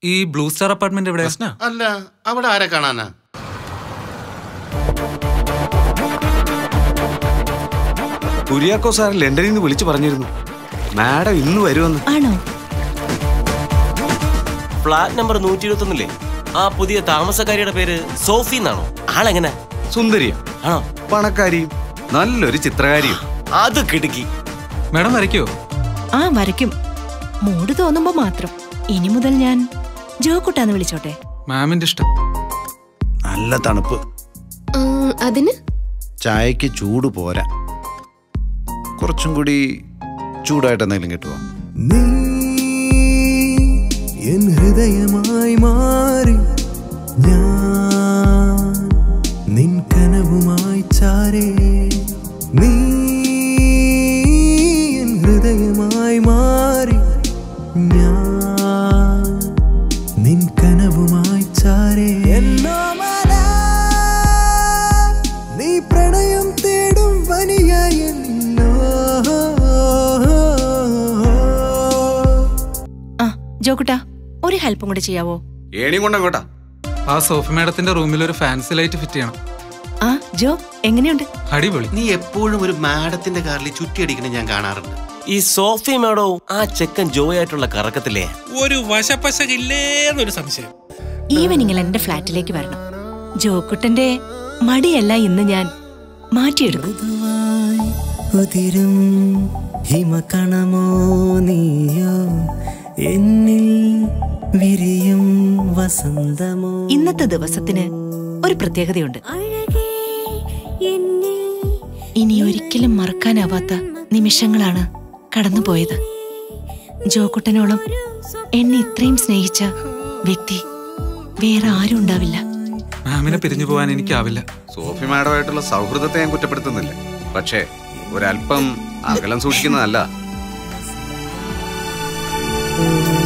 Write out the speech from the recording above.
ഈ blue star apartment എവിടെ അല്ല അവിടെ ആരെ കാണാനാ കുര്യാക്കോ സാർ ലണ്ടനിൽ നിന്ന് വിളിച്ചു പറഞ്ഞിരുന്നു മാഡം ഇന്ന് വരുമെന്ന് ആണോ ഫ്ലാറ്റ് നമ്പർ നൂറ്റി ഇരുപത്തൊന്നില്ലേ ആ പുതിയ താമസക്കാരിയുടെ പേര് സോഫി എന്നാണോ ആളെങ്ങനെ സുന്ദരിയ ആണോ പണക്കാരിയും നല്ലൊരു ചിത്രകാരിയും അത് കിടുക്കി മാഡം വരയ്ക്കോ ആ വരയ്ക്കും മൂഡ് തോന്നുമ്പോ മാത്രം ഇനി മുതൽ ഞാൻ ജോക്കുട്ടാന്ന് വിളിച്ചോട്ടെ മാമിന്റെ ഇഷ്ടം നല്ല തണുപ്പ് ആ, അതിന് ചായക്ക് ചൂട് പോരാ കുറച്ചും കൂടി ചൂടായിട്ട് എന്തെങ്കിലും കിട്ടുമോ നീ എൻ ഹൃദയമായി മാറി ഞാൻ നിൻ കനവുമായി ചാരേ നീ എൻ ഹൃദയമായി മാറി ഞാൻ നിൻ കനവുമായി ചാരേ എന്നോമല നീ പ്രണയം തേടും വനിയല്ലോ ആ ജോക്കുട്ടാ ഒരു ഹെൽപ്പും കൂടെ ചെയ്യാവോ ഏണിയും കൊണ്ടങ്ങോട്ടാ ആ സോഫി മാഡത്തിന്റെ റൂമിൽ ഒരു ഫാൻസി ലൈറ്റ് ഫിറ്റ് ചെയ്യണം ആ ജോ എങ്ങനെയുണ്ട് അടിപൊളി നീ എപ്പോഴും ഒരു മാഡത്തിന്റെ കാറിൽ ചുറ്റിയടിക്കണ ഞാൻ കാണാറുണ്ട് ഈ സോഫി മേഡവും ആ ചെക്കൻ ജോയായിട്ടുള്ള കറക്കത്തില്ലേ ഒരു വശപ്പശകില്ലേന്നൊരു സംശയം ഈവനിങ്ങിൽ എന്റെ ഫ്ലാറ്റിലേക്ക് വരണം ജോക്കുട്ടന്റെ മടിയല്ല ഇന്ന് ഞാൻ മാറ്റിയെടുക്കും മൃദുവായി ഉതിരും ഹിമകണമോ നീയോ എന്നിൽ വിരിയും വസന്തമോ ഇന്നത്തെ ദിവസത്തിന് ഒരു പ്രത്യേകതയുണ്ട് ഇനി ഒരിക്കലും മറക്കാനാവാത്ത നിമിഷങ്ങളാണ് കടന്നുപോയത് ജോക്കുട്ടനോളം എന്നെ ഇത്രയും സ്നേഹിച്ച വ്യക്തി വേറെ ആരും ഉണ്ടാവില്ല മാമിനെ പിരിഞ്ഞു പോകാൻ എനിക്കാവില്ല സോഫി മാഡമായിട്ടുള്ള സൗഹൃദത്തെ ഞാൻ കുറ്റപ്പെടുത്തുന്നില്ല പക്ഷേ ഒരല്പം അകലം സൂക്ഷിക്കുന്നതല്ല ഓ